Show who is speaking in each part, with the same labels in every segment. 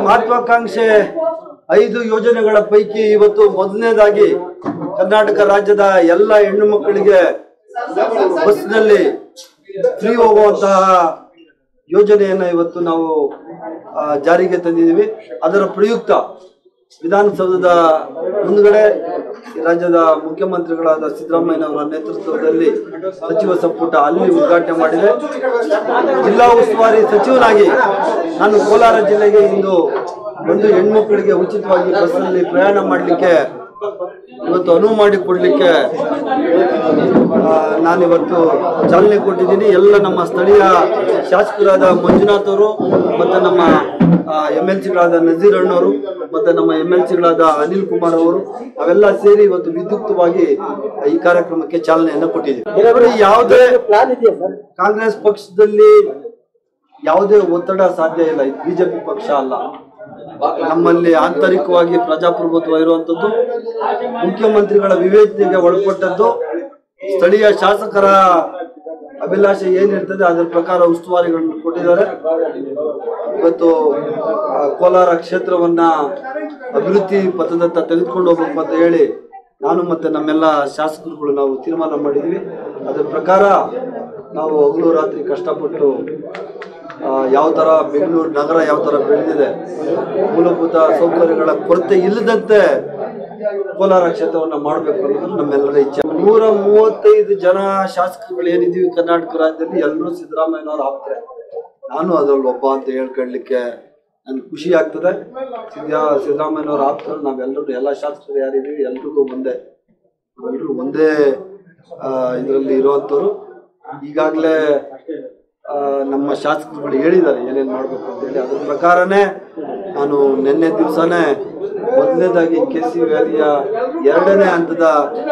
Speaker 1: ಮಹತ್ವಾಕಾಂಕ್ಷೆ ಐದು ಯೋಜನೆಗಳ ಪೈಕಿ ಇವತ್ತು ಮೊದಲನೇದಾಗಿ ಕರ್ನಾಟಕ ರಾಜ್ಯದ ಎಲ್ಲ ಹೆಣ್ಣು ಮಕ್ಕಳಿಗೆ ಬಸ್ನಲ್ಲಿ ಫ್ರೀ ಹೋಗುವಂತಹ ಯೋಜನೆಯನ್ನ ಇವತ್ತು ನಾವು ಆ, ಜಾರಿಗೆ ತಂದಿದ್ದೀವಿ ಅದರ ಪ್ರಯುಕ್ತ ವಿಧಾನಸೌಧದ ಮುಂದ್ಗಡೆ ರಾಜ್ಯದ ಮುಖ್ಯಮಂತ್ರಿಗಳಾದ ಸಿದ್ದರಾಮಯ್ಯನವರ ನೇತೃತ್ವದಲ್ಲಿ ಸಚಿವ ಸಂಪುಟ ಅಲ್ಲಿ ಉದ್ಘಾಟನೆ ಮಾಡಿದೆ ಜಿಲ್ಲಾ ಉಸ್ತುವಾರಿ ಸಚಿವನಾಗಿ ನಾನು ಕೋಲಾರ ಜಿಲ್ಲೆಗೆ ಇಂದು ಒಂದು ಹೆಣ್ಮಕ್ಳಿಗೆ ಉಚಿತವಾಗಿ ಬಸ್ನಲ್ಲಿ ಪ್ರಯಾಣ ಮಾಡಲಿಕ್ಕೆ ಇವತ್ತು ಅನುವು ಮಾಡಿಕೊಡ್ಲಿಕ್ಕೆ ಆ, ನಾನಿವತ್ತು ಚಾಲನೆ ಕೊಟ್ಟಿದ್ದೀನಿ ಎಲ್ಲ ನಮ್ಮ ಸ್ಥಳೀಯ ಶಾಸಕರಾದ ಮಂಜುನಾಥ್ ಅವರು ಮತ್ತು ನಮ್ಮ ಎಮ್ ಎಲ್ ಸಿಗಳಾದ ನಜೀರ್ ಅಣ್ಣವರು ಮತ್ತು ನಮ್ಮ ಎಮ್ ಎಲ್ ಸಿಗಳಾದ ಅನಿಲ್ ಕುಮಾರ್ ಅವರು ಅವೆಲ್ಲ ಸೇರಿ ಇವತ್ತು ವಿದ್ಯುಕ್ತವಾಗಿ ಈ ಕಾರ್ಯಕ್ರಮಕ್ಕೆ ಚಾಲನೆಯನ್ನು ಕೊಟ್ಟಿದ್ದೀವಿ ಯಾವುದೇ ಕಾಂಗ್ರೆಸ್ ಪಕ್ಷದಲ್ಲಿ ಯಾವುದೇ ಒತ್ತಡ ಸಾಧ್ಯ ಇಲ್ಲ ಇದು ಬಿಜೆಪಿ ಪಕ್ಷ ಅಲ್ಲ ನಮ್ಮಲ್ಲಿ ಆಂತರಿಕವಾಗಿ ಪ್ರಜಾಪ್ರಭುತ್ವ ಇರುವಂತದ್ದು ಮುಖ್ಯಮಂತ್ರಿಗಳ ವಿವೇಚನೆಗೆ ಒಳಪಟ್ಟದ್ದು ಸ್ಥಳೀಯ ಶಾಸಕರ ಅಭಿಲಾಷೆ ಏನಿರ್ತದೆ ಅದರ ಪ್ರಕಾರ ಉಸ್ತುವಾರಿಗಳನ್ನು ಕೊಟ್ಟಿದ್ದಾರೆ ಇವತ್ತು ಆ, ಕೋಲಾರ ಕ್ಷೇತ್ರವನ್ನ ಅಭಿವೃದ್ಧಿ ಪಥದತ್ತ ತೆಗೆದುಕೊಂಡು ಹೋಗ್ಬೇಕು ಅಂತ ಹೇಳಿ ನಾನು ಮತ್ತೆ ನಮ್ಮೆಲ್ಲ ಶಾಸಕರುಗಳು ನಾವು ತೀರ್ಮಾನ ಮಾಡಿದ್ವಿ ಅದರ ಪ್ರಕಾರ ನಾವು ಹಗಲು ರಾತ್ರಿ ಕಷ್ಟಪಟ್ಟು ಆ, ಯಾವ ಥರ ಬೆಂಗಳೂರು ನಗರ ಯಾವ ಥರ ಬೆಳೆದಿದೆ ಮೂಲಭೂತ ಸೌಕರ್ಯಗಳ ಕೊರತೆ ಇಲ್ಲದಂತೆ ಕೋಲಾರ ಕ್ಷೇತ್ರವನ್ನ ಮಾಡಬೇಕು ಅನ್ನೋದು ನಮ್ಮೆಲ್ಲರ ಇಚ್ಛೆ ನೂರ ಮೂವತ್ತೈದು ಜನ ಶಾಸಕರುಗಳು ಏನಿದ್ದೀವಿ ಕರ್ನಾಟಕ ರಾಜ್ಯದಲ್ಲಿ ಎಲ್ಲರೂ ಸಿದ್ದರಾಮಯ್ಯನವರು ಆಗ್ತಾರೆ ನಾನು ಅದ್ರಲ್ಲಿ ಒಬ್ಬ ಅಂತ ಹೇಳ್ಕೊಳ್ಳಿಕ್ಕೆ ನನ್ಗೆ ಖುಷಿ ಆಗ್ತದೆ ಸಿದ್ದ ಸಿದ್ದರಾಮಯ್ಯನವ್ರ ಆಪ್ತರು ನಾವೆಲ್ಲರೂ ಎಲ್ಲ ಶಾಸಕರು ಯಾರಿದ್ದೀವಿ ಎಲ್ರಿಗೂ ಒಂದೇ ಎಲ್ಲರೂ ಒಂದೇ ಇದರಲ್ಲಿ ಇರುವಂಥವ್ರು ಈಗಾಗಲೇ ನಮ್ಮ ಶಾಸಕರುಗಳು ಹೇಳಿದ್ದಾರೆ ಏನೇನು ಮಾಡಬೇಕು ಅಂತ ಹೇಳಿ ಅದ್ರ ಪ್ರಕಾರನೇ ನಾನು ನಿನ್ನೆ ದಿವಸನೇ ಮೊದಲನೇದಾಗಿ ಕೆ ಸಿ ವ್ಯಾಲಿಯ ಎರಡನೇ ಹಂತದ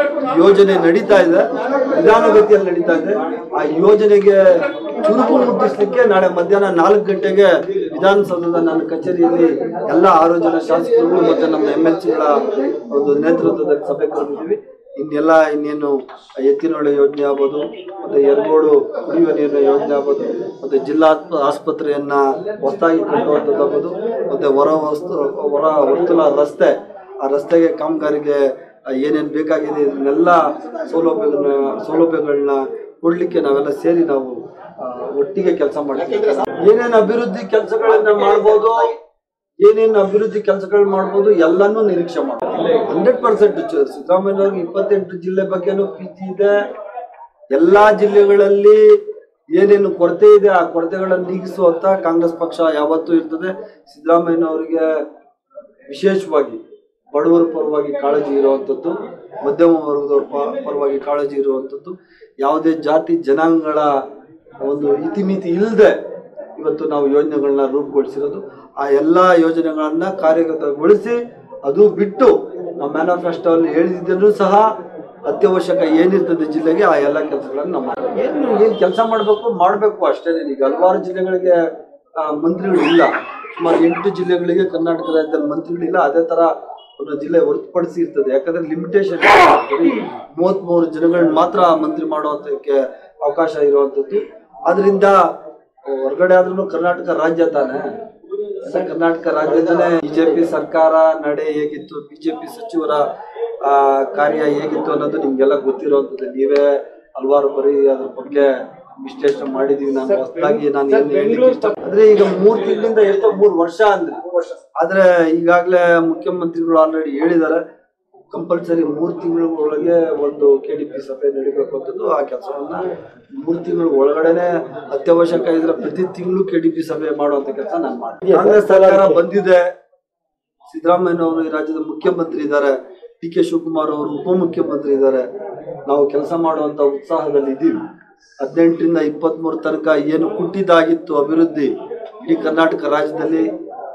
Speaker 1: ಯೋಜನೆ ನಡೀತಾ ಇದೆ ನಿಧಾನಗತಿಯಲ್ಲಿ ನಡೀತಾ ಇದೆ ಆ ಯೋಜನೆಗೆ ಚುರುಕು ಮುಟ್ಟಿಸ್ಲಿಕ್ಕೆ ನಾಳೆ ಮಧ್ಯಾಹ್ನ ನಾಲ್ಕು ಗಂಟೆಗೆ ವಿಧಾನಸೌಧದ ನನ್ನ ಕಚೇರಿಯಲ್ಲಿ ಎಲ್ಲ ಆರು ಜನ ಶಾಸಕರುಗಳು ಮತ್ತೆ ನಮ್ಮ ಎಮ್ ಎಲ್ ಸಿಗಳ ಒಂದು ನೇತೃತ್ವದಲ್ಲಿ ಸಭೆ ಕರೆದಿದ್ದೀವಿ ಇನ್ನೆಲ್ಲ ಇನ್ನೇನು ಎತ್ತಿನೊಳೆ ಯೋಜನೆ ಆಗ್ಬೋದು ಮತ್ತೆ ಯರಗೋಡು ಕುಡಿಯುವ ನೀರಿನ ಯೋಜನೆ ಆಗ್ಬೋದು ಮತ್ತೆ ಜಿಲ್ಲಾ ಆಸ್ಪ- ಆಸ್ಪತ್ರೆಯನ್ನ ಹೊಸದಾಗಿ ಕಟ್ಟುವಂಥದ್ದಾಗ್ಬೋದು ಮತ್ತೆ ಹೊರ ವಸ್ತು ಹೊರ ವರ್ತುಲ ರಸ್ತೆ ಆ ರಸ್ತೆಗೆ ಕಾಮಗಾರಿಗೆ ಏನೇನು ಬೇಕಾಗಿದೆ ಇದನ್ನೆಲ್ಲ ಸೌಲಭ್ಯಗಳನ್ನ ಸೌಲಭ್ಯಗಳನ್ನ ಕೊಡ್ಲಿಕ್ಕೆ ನಾವೆಲ್ಲ ಸೇರಿ ನಾವು ಆ, ಒಟ್ಟಿಗೆ ಕೆಲಸ ಮಾಡ್ತೀವಿ ಏನೇನು ಅಭಿವೃದ್ಧಿ ಕೆಲಸಗಳನ್ನ ಮಾಡ್ಬೋದು ಏನೇನು ಅಭಿವೃದ್ಧಿ ಕೆಲಸಗಳು ಮಾಡ್ಬೋದು ಎಲ್ಲಾನು ನಿರೀಕ್ಷೆ ಮಾಡ್ಬೋದು ಹಂಡ್ರೆಡ್ ಪರ್ಸೆಂಟ್ ಸಿದ್ದರಾಮಯ್ಯವ್ರಿಗೆ ಇಪ್ಪತ್ತೆಂಟು ಜಿಲ್ಲೆ ಬಗ್ಗೆನೂ ಪ್ರೀತಿ ಇದೆ ಎಲ್ಲಾ ಜಿಲ್ಲೆಗಳಲ್ಲಿ ಏನೇನು ಕೊರತೆ ಇದೆ ಆ ಕೊರತೆಗಳನ್ನು ನೀಗಿಸುವಂತ ಕಾಂಗ್ರೆಸ್ ಪಕ್ಷ ಯಾವತ್ತೂ ಇರ್ತದೆ ಸಿದ್ದರಾಮಯ್ಯನವರಿಗೆ ವಿಶೇಷವಾಗಿ ಬಡವರ ಪರವಾಗಿ ಕಾಳಜಿ ಇರುವಂಥದ್ದು ಮಧ್ಯಮ ವರ್ಗದವ್ರ ಪ- ಪರವಾಗಿ ಕಾಳಜಿ ಇರುವಂಥದ್ದು ಯಾವುದೇ ಜಾತಿ ಜನಾಂಗಗಳ ಒಂದು ಇತಿಮಿತಿ ಇಲ್ಲದೆ ಇವತ್ತು ನಾವು ಯೋಜನೆಗಳನ್ನ ರೂಪುಗೊಳಿಸಿರೋದು ಆ ಎಲ್ಲ ಯೋಜನೆಗಳನ್ನ ಕಾರ್ಯಗತಗೊಳಿಸಿ ಅದು ಬಿಟ್ಟು ನಾವು ಮ್ಯಾನಿಫೆಸ್ಟೋ ಅಲ್ಲಿ ಹೇಳಿದ್ದನ್ನು ಸಹ ಅತ್ಯವಶ್ಯಕ ಏನಿರ್ತದೆ ಜಿಲ್ಲೆಗೆ ಆ ಎಲ್ಲ ಕೆಲಸಗಳನ್ನ ನಾವು ಮಾಡ್ತೀವಿ. ಏನು ಏನು ಕೆಲಸ ಮಾಡಬೇಕು ಮಾಡಬೇಕು ಅಷ್ಟೇ ಈಗ ಹಲವಾರು ಜಿಲ್ಲೆಗಳಿಗೆ ಆ, ಮಂತ್ರಿಗಳು ಇಲ್ಲ ಸುಮಾರು ಎಂಟು ಜಿಲ್ಲೆಗಳಿಗೆ ಕರ್ನಾಟಕ ರಾಜ್ಯದಲ್ಲಿ ಮಂತ್ರಿಗಳಿಲ್ಲ ಅದೇ ತರ ಒಂದು ಜಿಲ್ಲೆ ಹೊರತುಪಡಿಸಿ ಇರ್ತದೆ ಯಾಕಂದ್ರೆ ಲಿಮಿಟೇಷನ್ ಮೂವತ್ಮೂರು ಜನಗಳನ್ನ ಮಾತ್ರ ಮಂತ್ರಿ ಮಾಡುವಂತಕ್ಕೆ ಅವಕಾಶ ಇರುವಂತದ್ದು ಆದ್ರಿಂದ ಹೊರಗಡೆ ಆದ್ರೂ ಕರ್ನಾಟಕ ರಾಜ್ಯ ತಾನೆ ಅದೇ ಕರ್ನಾಟಕ ರಾಜ್ಯದಲ್ಲೇ ಬಿಜೆಪಿ ಸರ್ಕಾರ ನಡೆ ಹೇಗಿತ್ತು ಬಿಜೆಪಿ ಸಚಿವರ ಆ, ಕಾರ್ಯ ಹೇಗಿತ್ತು ಅನ್ನೋದು ನಿಮ್ಗೆಲ್ಲ ಗೊತ್ತಿರುವಂತದ್ದು ನೀವೇ ಹಲವಾರು ಬರೀ ಅದ್ರ ಬಗ್ಗೆ ವಿಶ್ಲೇಷಣೆ ಮಾಡಿದೀವಿ ನಾನು ಹೊಸದಾಗಿ ನಾನು ಏನ್ ಹೇಳ್ಲಿಕ್ಕೆ ಇಷ್ಟ- ಅಂದ್ರೆ ಈಗ ಮೂರ್ ತಿಂಗಳಿಂದ ಎಷ್ಟೋ ಮೂರ್ ವರ್ಷ ಅಂದ್ರೆ ಆದ್ರೆ ಈಗಾಗಲೇ ಮುಖ್ಯಮಂತ್ರಿಗಳು ಆಲ್ರೆಡಿ ಹೇಳಿದ್ದಾರೆ ಕಂಪಲ್ಸರಿ ಮೂರ್ ತಿಂಗಳ ಒಳಗೆ ಒಂದು ಕೆ ಡಿ ಪಿ ಸಭೆ ನಡಿಬೇಕು ಅಂತದ್ದು ಆ ಕೆಲಸವನ್ನ ಮೂರ್ ತಿಂಗಳ ಒಳಗಡೆನೆ ಅತ್ಯವಶ್ಯಕ ಇದ್ರೆ ಪ್ರತಿ ತಿಂಗಳು ಕೆ ಡಿ ಪಿ ಸಭೆ ಮಾಡುವಂತ ಕೆಲಸ ನಾನು ಮಾಡ್ತೀನಿ ಕಾಂಗ್ರೆಸ್ ಸರ್ಕಾರ ಬಂದಿದೆ ಸಿದ್ದರಾಮಯ್ಯನವರು ಈ ರಾಜ್ಯದ ಮುಖ್ಯಮಂತ್ರಿ ಇದ್ದಾರೆ ಡಿ ಕೆ ಶಿವಕುಮಾರ್ ಅವರು ಉಪಮುಖ್ಯಮಂತ್ರಿ ಇದ್ದಾರೆ ನಾವು ಕೆಲಸ ಮಾಡುವಂತ ಉತ್ಸಾಹದಲ್ಲಿ ಇದ್ದೀವಿ ಹದಿನೆಂಟರಿಂದ ಇಪ್ಪತ್ಮೂರು ತನಕ ಏನು ಕುಂಠಿತಾಗಿತ್ತು ಅಭಿವೃದ್ಧಿ ಇಡೀ ಕರ್ನಾಟಕ ರಾಜ್ಯದಲ್ಲಿ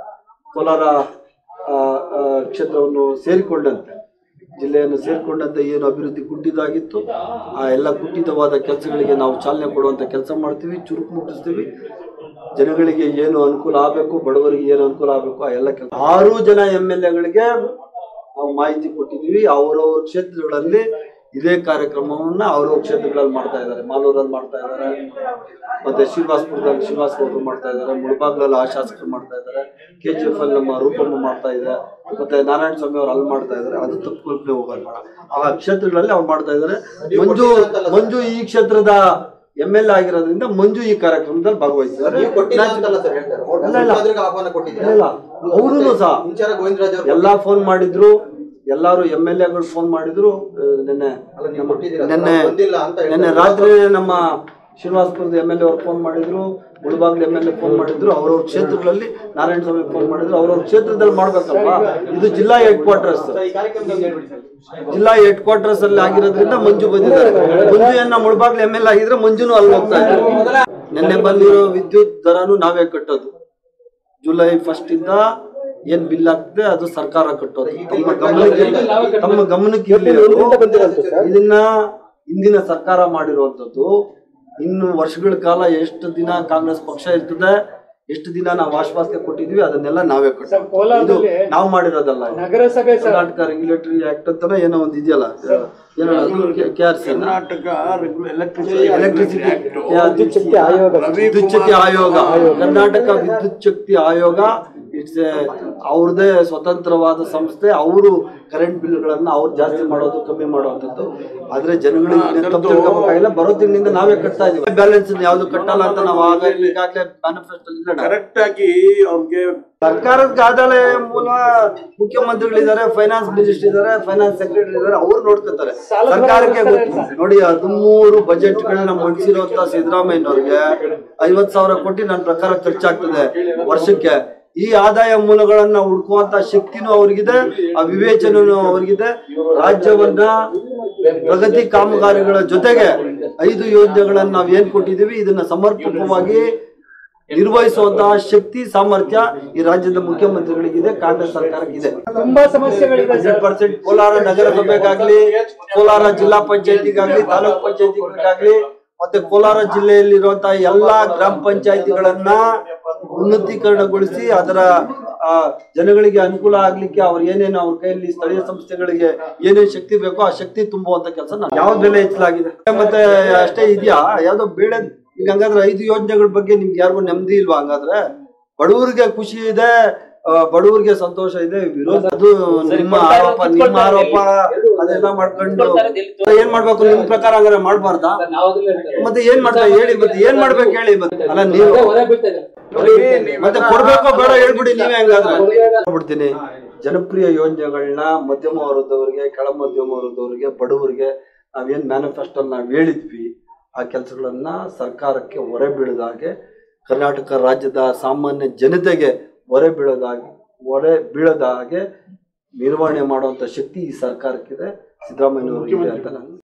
Speaker 1: ಕೋಲಾರ ಆ, ಆ, ಕ್ಷೇತ್ರವನ್ನು ಸೇರಿಕೊಂಡಂತೆ ಜಿಲ್ಲೆಯನ್ನು ಸೇರಿಕೊಂಡಂತೆ ಏನು ಅಭಿವೃದ್ಧಿ ಕುಂಠಿತಾಗಿತ್ತು ಆ ಎಲ್ಲ ಕುಂಠಿತವಾದ ಕೆಲಸಗಳಿಗೆ ನಾವು ಚಾಲನೆ ಕೊಡುವಂತ ಕೆಲಸ ಮಾಡ್ತೀವಿ ಚುರುಕು ಮುಟ್ಟಿಸ್ತೀವಿ ಜನಗಳಿಗೆ ಏನು ಅನುಕೂಲ ಆಗಬೇಕು ಬಡವರಿಗೆ ಏನು ಅನುಕೂಲ ಆಗಬೇಕು ಆ ಎಲ್ಲ ಕೆಲಸ ಆರು ಜನ ಎಮ್ ಎಲ್ ಎಗಳಿಗೆ ನಾವು ಮಾಹಿತಿ ಕೊಟ್ಟಿದ್ದೀವಿ ಅವರವ್ರ ಕ್ಷೇತ್ರಗಳಲ್ಲಿ ಇದೇ ಕಾರ್ಯಕ್ರಮವನ್ನ ಅವರು ಕ್ಷೇತ್ರಗಳಲ್ಲಿ ಮಾಡ್ತಾ ಇದ್ದಾರೆ ಮಾಲೂರಲ್ಲಿ ಮಾಡ್ತಾ ಇದ್ದಾರೆ ಮತ್ತೆ ಶ್ರೀನಿವಾಸಪುರದಲ್ಲಿ ಶ್ರೀನಿವಾಸ ಗೌಡರು ಮಾಡ್ತಾ ಇದ್ದಾರೆ ಮುಳಬಾಗ್ಲಲ್ಲಿ ಆ ಶಾಸಕರು ಮಾಡ್ತಾ ಇದ್ದಾರೆ ಕೆ ಜಿ ಎಫ್ ಅಲ್ಲಿ ನಮ್ಮ ರೂಪಮ್ಮ ಮಾಡ್ತಾ ಇದೆ ಮತ್ತೆ ನಾರಾಯಣ ಸ್ವಾಮಿ ಅವ್ರು ಅಲ್ಲಿ ಮಾಡ್ತಾ ಇದ್ದಾರೆ ಅದು ತಪ್ಪು ಕಲ್ಪನೆ ಹೋಗೋದು ಬೇಡ ಆ ಕ್ಷೇತ್ರಗಳಲ್ಲಿ ಅವ್ರು ಮಾಡ್ತಾ ಇದ್ದಾರೆ ಮಂಜು ಮಂಜು ಈ ಕ್ಷೇತ್ರದ ಎಂ ಎಲ್ ಎ ಆಗಿರೋದ್ರಿಂದ ಮಂಜು ಈ ಕಾರ್ಯಕ್ರಮದಲ್ಲಿ ಭಾಗವಹಿಸಿದ್ದಾರೆ
Speaker 2: ನೀವು ಕೊಟ್ಟಿಲ್ಲ ಅಂತಲ್ಲ ಸರ್ ಹೇಳ್ತಾರೆ ಅವ್ರು
Speaker 1: ಇಲ್ಲ, ಇಲ್ಲ.
Speaker 2: ಮುಖ್ಯಮಂತ್ರಿಗೆ ಆಹ್ವಾನ ಕೊಟ್ಟಿದ್ದೀರಾ
Speaker 1: ಇಲ್ಲ ಅವರು ಸಹ
Speaker 2: ಇಂಚಾರ ಗೋವಿಂದರಾಜ್ ಅವರು
Speaker 1: ಎಲ್ಲಾ ಫೋನ್ ಮಾಡಿದ್ರು ಎಲ್ಲಾರು ಎಂ ಎಲ್ ಎಗಳು ಫೋನ್ ಮಾಡಿದ್ರು ಆ, ನಿನ್ನೆ
Speaker 2: ಅಲ್ಲ ನೀವು ಕೊಟ್ಟಿದ್ದೀರಾ
Speaker 1: ನಿನ್ನೆ
Speaker 2: ನಾವು ಬಂದಿಲ್ಲ ಅಂತ ಹೇಳ್ತಾರೆ.
Speaker 1: ನಿನ್ನೆ ರಾತ್ರಿ ನಮ್ಮ ಶ್ರೀನಿವಾಸಪುರದ ಎಂ ಎಲ್ ಎ ಅವ್ರು ಫೋನ್ ಮಾಡಿದ್ರು ಮುಳಬಾಗ್ಲ ಎಂ ಎಲ್ ಎ ಫೋನ್ ಮಾಡಿದ್ರು ಅವ್ರವ್ರ ಕ್ಷೇತ್ರಗಳಲ್ಲಿ ನಾರಾಯಣ ಸ್ವಾಮಿ ಫೋನ್ ಮಾಡಿದ್ರು ಅವ್ರವ್ರ ಕ್ಷೇತ್ರದಲ್ಲಿ ಮಾಡ್ಬೇಕಲ್ವಾ ಇದು ಜಿಲ್ಲಾ ಹೆಡ್ ಕ್ವಾರ್ಟರ್ಸ್
Speaker 2: ಈ ಕಾರ್ಯಕ್ರಮದಲ್ಲಿ ಹೇಳ್ಬಿಡಿ ಸರ್.
Speaker 1: ಜಿಲ್ಲಾ ಹೆಡ್ ಕ್ವಾರ್ಟರ್ಸ್ ಅಲ್ಲಿ ಆಗಿರೋದ್ರಿಂದ ಮಂಜು ಬಂದಿದ್ದಾರೆ ಮಂಜುಯನ್ನ ಮುಳಬಾಗ್ಲ ಎಂ ಎಲ್ ಆಗಿದ್ರೆ ಮಂಜುನು ಅಲ್ಲಿ ಹೋಗ್ತಾ ಇದ್ರು ನಿನ್ನೆ ಬಂದಿರೋ ವಿದ್ಯುತ್ ದರನು ನಾವೇ ಕಟ್ಟೋದು ಜುಲೈ ಫಸ್ಟ್ ಇಂದ ಏನ್ ಬಿಲ್ ಆಗ್ತದೆ ಅದು ಸರ್ಕಾರ ಕಟ್ಟೋದು ತಮ್ಮ ಗಮನಕ್ಕೆ ತಮ್ಮ ಗಮನಕ್ಕೆ ಇರ್ಲಿ ಅದು. ಇದನ್ನ ಹಿಂದಿನ ಸರ್ಕಾರ ಮಾಡಿರುವಂತದ್ದು ಇನ್ನು ವರ್ಷಗಳ ಕಾಲ ಎಷ್ಟು ದಿನ ಕಾಂಗ್ರೆಸ್ ಪಕ್ಷ ಇರ್ತದೆ ಎಷ್ಟು ದಿನ ನಾವು ಆಶ್ವಾಸನೆ ಕೊಟ್ಟಿದ್ವಿ ಅದನ್ನೆಲ್ಲ ನಾವೇ ಕಟ್ಟೋದು ಇದು
Speaker 3: ಕೋಲಾರದಲ್ಲಿ
Speaker 1: ನಾವು ಮಾಡಿರೋದಲ್ಲ ಇದು.
Speaker 3: ನಗರಸಭೆ ಸರ್
Speaker 1: ಕರ್ನಾಟಕ ರೆಗ್ಯುಲೇಟರಿ ಆಕ್ಟ್ ಅಂತಾನೆ ಏನೋ ಒಂದು ಇದೆಯಲ್ಲ ಏನೋ K R C
Speaker 4: Karnataka electricity
Speaker 1: electricity
Speaker 3: ವಿದ್ಯುತ್ ಶಕ್ತಿ ಆಯೋಗ
Speaker 1: ವಿದ್ಯುತ್ ಶಕ್ತಿ ಆಯೋಗ ಕರ್ನಾಟಕ ವಿದ್ಯುತ್ ಶಕ್ತಿ ಆಯೋಗ ಇಟ್ಸ್ ಅವ್ರದೇ ಸ್ವತಂತ್ರವಾದ ಸಂಸ್ಥೆ ಅವರು ಕರೆಂಟ್ ಬಿಲ್ಗಳನ್ನ ಅವ್ರು ಜಾಸ್ತಿ ಮಾಡೋದು ಕಮ್ಮಿ ಮಾಡುವಂಥದ್ದು ಆದ್ರೆ ಜನಗಳಿಗೆ ಇನ್ನೇನ್ ತಪ್ಪು ತಿಳ್ಕೊಬೇಕಾಗಿಲ್ಲ ಬರೋ ತಿಂಗಳಿಂದ ನಾವೇ ಕಟ್ತಾ ಇದೀವಿ ಬ್ಯಾಲೆನ್ಸ್ ಯಾವ್ದು ಕಟ್ಟಲ್ಲ ಅಂತ ನಾವು ಆಗ ಈಗಾಗಲೇ ಮ್ಯಾನಿಫೆಸ್ಟೋ ಇಲ್ಲ
Speaker 4: ಕರೆಕ್ಟ್ ಆಗಿ ಅವ್ರಿಗೆ
Speaker 1: ಸರ್ಕಾರದ ಆದಾಯ ಮೂಲ ಮುಖ್ಯಮಂತ್ರಿಗಳಿದ್ದಾರೆ ಫೈನಾನ್ಸ್ ಮಿನಿಸ್ಟರ್ ಇದ್ದಾರೆ ಫೈನಾನ್ಸ್ ಸೆಕ್ರೆಟರಿ ಇದ್ದಾರೆ ಅವ್ರು ನೋಡ್ಕೊತಾರೆ ಸರ್ಕಾರಕ್ಕೆ ಗೊತ್ತು. ನೋಡಿ ಹದಿಮೂರು ಬಜೆಟ್ ಗಳನ್ನ ಮಂಡಿಸಿರುವಂತ ಸಿದ್ದರಾಮಯ್ಯನವ್ರಿಗೆ ಐವತ್ ಸಾವಿರ ಕೋಟಿ ನನ್ನ ಪ್ರಕಾರ ಖರ್ಚಾಗ್ತದೆ ವರ್ಷಕ್ಕೆ ಈ ಆದಾಯ ಮೂಲಗಳನ್ನ ಹುಡುಕುವಂತ ಶಕ್ತಿನೂ ಅವ್ರಿಗಿದೆ ಆ ವಿವೇಚನೂ ಅವ್ರಿಗಿದೆ ರಾಜ್ಯವನ್ನ ಪ್ರಗತಿ ಕಾಮಗಾರಿಗಳ ಜೊತೆಗೆ ಐದು ಯೋಜನೆಗಳನ್ನ ನಾವ್ ಏನ್ ಕೊಟ್ಟಿದೀವಿ ಇದನ್ನ ಸಮರ್ಪಕವಾಗಿ ನಿರ್ವಹಿಸುವಂತಹ ಶಕ್ತಿ ಸಾಮರ್ಥ್ಯ ಈ ರಾಜ್ಯದ ಮುಖ್ಯಮಂತ್ರಿಗಳಿಗಿದೆ ಕಾಂಗ್ರೆಸ್ ಸರ್ಕಾರಕ್ಕಿದೆ
Speaker 3: ತುಂಬಾ ಸಮಸ್ಯೆಗಳಿದೆ
Speaker 1: ಹಂಡ್ರೆಡ್
Speaker 3: ಸರ್
Speaker 1: ಪರ್ಸೆಂಟ್ ಕೋಲಾರ ನಗರಸಭೆಗಾಗ್ಲಿ ಕೋಲಾರ ಜಿಲ್ಲಾ ಪಂಚಾಯತಿಗಾಗ್ಲಿ ತಾಲೂಕ್ ಪಂಚಾಯತಿಗಳಿಗಾಗ್ಲಿ ಮತ್ತೆ ಕೋಲಾರ ಜಿಲ್ಲೆಯಲ್ಲಿರುವಂತಹ ಎಲ್ಲಾ ಗ್ರಾಮ ಪಂಚಾಯತಿಗಳನ್ನ ಉನ್ನತೀಕರಣಗೊಳಿಸಿ ಅದರ ಆ, ಜನಗಳಿಗೆ ಅನುಕೂಲ ಆಗ್ಲಿಕ್ಕೆ ಅವ್ರು ಏನೇನು ಅವ್ರ ಕೈಯಲ್ಲಿ ಸ್ಥಳೀಯ ಸಂಸ್ಥೆಗಳಿಗೆ ಏನೇನ್ ಶಕ್ತಿ ಬೇಕೋ ಆ ಶಕ್ತಿ ತುಂಬುವಂತ ಕೆಲಸ ಯಾವ್ದು ಬೆಲೆ ಹೆಚ್ಚಲಾಗಿದೆ ಮತ್ತೆ ಅಷ್ಟೇ ಇದೆಯಾ ಯಾವ್ದೋ ಬೇಳೆ ಈಗ ಹಂಗಾದ್ರೆ ಐದು ಯೋಜನೆಗಳ ಬಗ್ಗೆ ನಿಮ್ಗೆ ಯಾರಿಗೂ ನೆಮ್ಮದಿ ಇಲ್ವಾ ಹಂಗಾದ್ರೆ ಬಡವರಿಗೆ ಖುಷಿ ಇದೆ ಆ, ಬಡವರಿಗೆ ಸಂತೋಷ ಇದೆ ವಿರೋಧ ಅದು ನಿಮ್ಮ ಆರೋಪ ನಿಮ್ಮ ಆರೋಪ ಅದೆಲ್ಲ ಮಾಡ್ಕೊಂಡು ಏನ್ ಮಾಡ್ಬೇಕು ನಿಮ್ ಪ್ರಕಾರ ಹಂಗಾರೆ ಮಾಡ್ಬಾರ್ದಾ ಮತ್ತೆ ಏನ್ ಮಾಡ್ತಾ ಹೇಳಿ ಮತ್ತೆ ಏನ್ ಮಾಡ್ಬೇಕು ಹೇಳಿ ಮತ್ತೆ ಅಲ್ಲ ನೀವು ಮತ್ತೆ ಕೊಡ್ಬೇಕೋ ಬೇಡ ಹೇಳ್ಬಿಡಿ ನೀವೇ ಹಂಗಾದ್ರೆ ಬಿಡ್ತೀನಿ ಜನಪ್ರಿಯ ಯೋಜನೆಗಳನ್ನ ಮಧ್ಯಮ ವರ್ಗದವರಿಗೆ ಕೆಳ ಮಧ್ಯಮ ವರ್ಗದವರಿಗೆ ಬಡವರಿಗೆ ನಾವೇನ್ ಮ್ಯಾನಿಫೆಸ್ಟೋ ನಾವ್ ಹೇಳಿದ್ವಿ ಆ ಕೆಲಸಗಳನ್ನ ಸರ್ಕಾರಕ್ಕೆ ಹೊರೆ ಬೀಳದ ಹಾಗೆ ಕರ್ನಾಟಕ ರಾಜ್ಯದ ಸಾಮಾನ್ಯ ಜನತೆಗೆ ಹೊರೆ ಬೀಳದಾಗಿ ಹೊರೆ ಬೀಳದ ಹಾಗೆ ನಿರ್ವಹಣೆ ಮಾಡುವಂತ ಶಕ್ತಿ ಈ ಸರ್ಕಾರಕ್ಕಿದೆ ಸಿದ್ದರಾಮಯ್ಯನವರಿಗೆ ಅಂತ ನಾನು